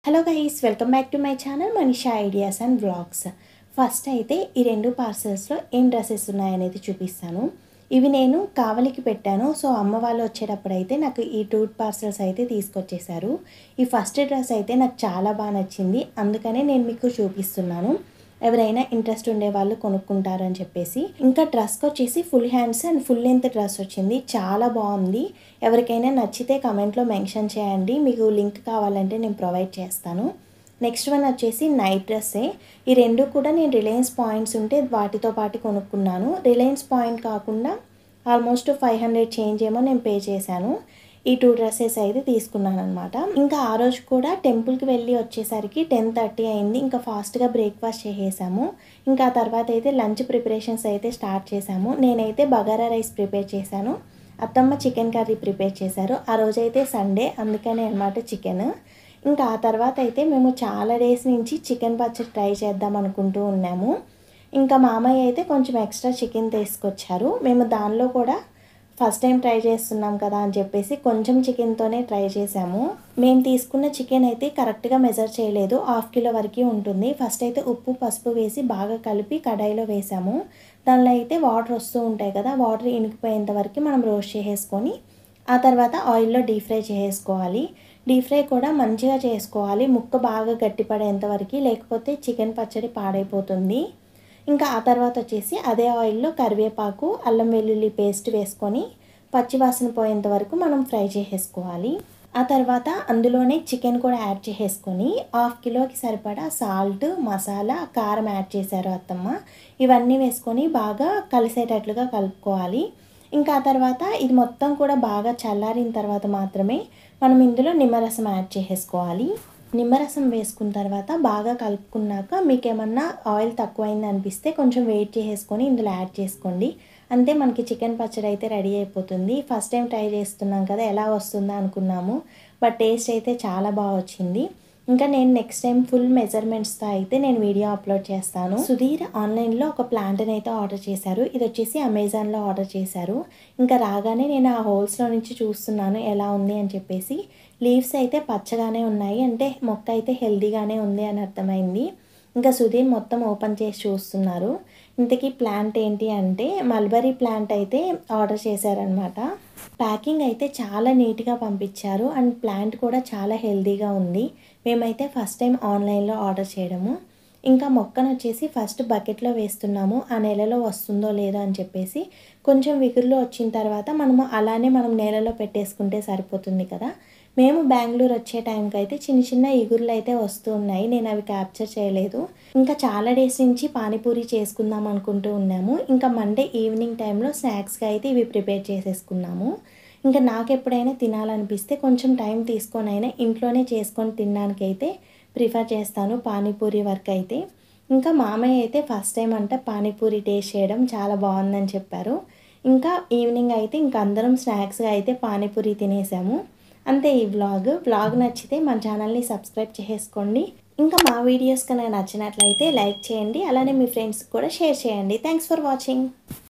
hello guys welcome back to my channel Manisha ideas and vlogs first అయితే ఈ రెండు పార్సల్స్లో ఏం డ్రెస్సెస్ ఉన్నాయనేది చూపిస్తాను ఇవి నేను కావలికి పెట్టాను సో అమ్మ వాళ్ళు వచ్చేటప్పుడు అయితే నాకు ఈ టూ పార్సల్స్ అయితే తీసుకొచ్చేసారు ఈ ఫస్ట్ డ్రెస్ అయితే నాకు చాలా బాగా నచ్చింది అందుకనే నేను మీకు చూపిస్తున్నాను ఎవరైనా ఇంట్రెస్ట్ ఉండే వాళ్ళు కొనుక్కుంటారని చెప్పేసి ఇంకా డ్రెస్కి వచ్చేసి full hands and full length dress వచ్చింది చాలా బాగుంది ఎవరికైనా నచ్చితే కమెంట్లో మెన్షన్ చేయండి మీకు లింక్ కావాలంటే నేను ప్రొవైడ్ చేస్తాను నెక్స్ట్ వన్ వచ్చేసి నైట్ డ్రెస్సే ఈ రెండు కూడా నేను రిలయన్స్ పాయింట్స్ ఉంటే వాటితో పాటు కొనుక్కున్నాను రిలయన్స్ పాయింట్ కాకుండా ఆల్మోస్ట్ ఫైవ్ హండ్రెడ్ చేంజ్ ఏమో నేను పే చేశాను ఈ టూ డ్రెస్సెస్ అయితే తీసుకున్నాను అనమాట ఇంకా ఆ రోజు కూడా టెంపుల్కి వెళ్ళి వచ్చేసరికి టెన్ థర్టీ అయింది ఇంకా ఫాస్ట్గా బ్రేక్ఫాస్ట్ చేసేసాము ఇంకా ఆ తర్వాత అయితే లంచ్ ప్రిపరేషన్స్ అయితే స్టార్ట్ చేసాము నేనైతే బగారా రైస్ ప్రిపేర్ చేశాను అత్తమ్మ చికెన్ కర్రీ ప్రిపేర్ చేశారు ఆ రోజైతే సండే అందుకనే అనమాట చికెన్ ఇంకా ఆ తర్వాత అయితే మేము చాలా డేస్ నుంచి చికెన్ పచ్చడి ట్రై చేద్దాం అనుకుంటూ ఉన్నాము ఇంకా మామయ్య అయితే కొంచెం ఎక్స్ట్రా చికెన్ తీసుకొచ్చారు మేము దానిలో కూడా ఫస్ట్ టైం ట్రై చేస్తున్నాం కదా అని చెప్పేసి కొంచెం చికెన్తోనే ట్రై చేసాము మేము తీసుకున్న చికెన్ అయితే కరెక్ట్గా మెజర్ చేయలేదు హాఫ్ కిలో వరకు ఉంటుంది ఫస్ట్ అయితే ఉప్పు పసుపు వేసి బాగా కలిపి కడాయిలో వేసాము దానిలో అయితే వాటర్ వస్తూ ఉంటాయి కదా వాటర్ ఇనికిపోయేంత వరకు మనం రోస్ట్ చేసేసుకొని ఆ తర్వాత ఆయిల్లో డీప్ ఫ్రై చేసుకోవాలి డీప్ ఫ్రై కూడా మంచిగా చేసుకోవాలి ముక్క బాగా గట్టిపడేంత వరకు లేకపోతే చికెన్ పచ్చడి పాడైపోతుంది ఇంకా ఆ తర్వాత వచ్చేసి అదే ఆయిల్లో కరివేపాకు అల్లం వెల్లుల్లి పేస్ట్ వేసుకొని పచ్చివాసన పోయేంత వరకు మనం ఫ్రై చేసేసుకోవాలి ఆ తర్వాత అందులోనే చికెన్ కూడా యాడ్ చేసేసుకొని హాఫ్ కిలోకి సరిపడా సాల్ట్ మసాలా కారం యాడ్ చేశారు అత్తమ్మ ఇవన్నీ వేసుకొని బాగా కలిసేటట్లుగా కలుపుకోవాలి ఇంకా ఆ తర్వాత ఇది మొత్తం కూడా బాగా చల్లారిన తర్వాత మాత్రమే మనం ఇందులో నిమ్మరసం యాడ్ చేసేసుకోవాలి నిమ్మరసం వేసుకున్న తర్వాత బాగా కలుపుకున్నాక మీకు ఏమన్నా ఆయిల్ తక్కువైంది అనిపిస్తే కొంచెం వెయిట్ చేసేసుకొని ఇందులో యాడ్ చేసుకోండి అంతే మనకి చికెన్ పచ్చడి అయితే రెడీ అయిపోతుంది ఫస్ట్ టైం ట్రై చేస్తున్నాం కదా ఎలా వస్తుందా అనుకున్నాము బట్ టేస్ట్ అయితే చాలా బాగా వచ్చింది ఇంకా నేను నెక్స్ట్ టైం ఫుల్ మెజర్మెంట్స్తో అయితే నేను వీడియో అప్లోడ్ చేస్తాను సుధీర్ ఆన్లైన్లో ఒక ప్లాంట్ని అయితే ఆర్డర్ చేశారు ఇది వచ్చేసి అమెజాన్లో ఆర్డర్ చేశారు ఇంకా రాగానే నేను ఆ హోల్స్లో నుంచి చూస్తున్నాను ఎలా ఉంది అని చెప్పేసి లీవ్స్ అయితే పచ్చగానే ఉన్నాయి అంటే మొక్క అయితే హెల్దీగానే ఉంది అని అర్థమైంది ఇంకా సుధీర్ మొత్తం ఓపెన్ చేసి చూస్తున్నారు ఇంతకీ ప్లాంట్ ఏంటి అంటే మల్బరీ ప్లాంట్ అయితే ఆర్డర్ చేశారనమాట ప్యాకింగ్ అయితే చాలా నీట్గా పంపించారు అండ్ ప్లాంట్ కూడా చాలా హెల్దీగా ఉంది మేమైతే ఫస్ట్ టైం ఆన్లైన్లో ఆర్డర్ చేయడము ఇంకా మొక్కను వచ్చేసి ఫస్ట్ బకెట్లో వేస్తున్నాము ఆ నెలలో వస్తుందో లేదో అని చెప్పేసి కొంచెం విగురులో వచ్చిన తర్వాత మనము అలానే మనం నేలలో పెట్టేసుకుంటే సరిపోతుంది కదా మేము బెంగళూరు వచ్చే టైంకి అయితే చిన్న చిన్న ఇగుర్లు అయితే వస్తూ ఉన్నాయి నేను అవి క్యాప్చర్ చేయలేదు ఇంకా చాలా డేస్ నుంచి పానీపూరి చేసుకుందాం అనుకుంటూ ఉన్నాము ఇంకా మండే ఈవినింగ్ టైంలో స్నాక్స్గా అయితే ఇవి ప్రిపేర్ చేసేసుకున్నాము ఇంకా నాకు ఎప్పుడైనా తినాలనిపిస్తే కొంచెం టైం తీసుకొని అయినా ఇంట్లోనే చేసుకొని తినడానికి అయితే ప్రిఫర్ చేస్తాను పానీపూరి వర్క్ అయితే ఇంకా మామయ్య అయితే ఫస్ట్ టైం అంట పానీపూరి టేస్ట్ చేయడం చాలా బాగుందని చెప్పారు ఇంకా ఈవినింగ్ అయితే ఇంకా అందరం స్నాక్స్గా అయితే పానీపూరి తినేసాము అంతే ఈ వ్లాగ్ వ్లాగ్ నచ్చితే మన ఛానల్ని సబ్స్క్రైబ్ చేసుకోండి ఇంకా మా వీడియోస్ కనుక నచ్చినట్లయితే లైక్ చేయండి అలానే మీ ఫ్రెండ్స్కి కూడా షేర్ చేయండి థ్యాంక్స్ ఫర్ వాచింగ్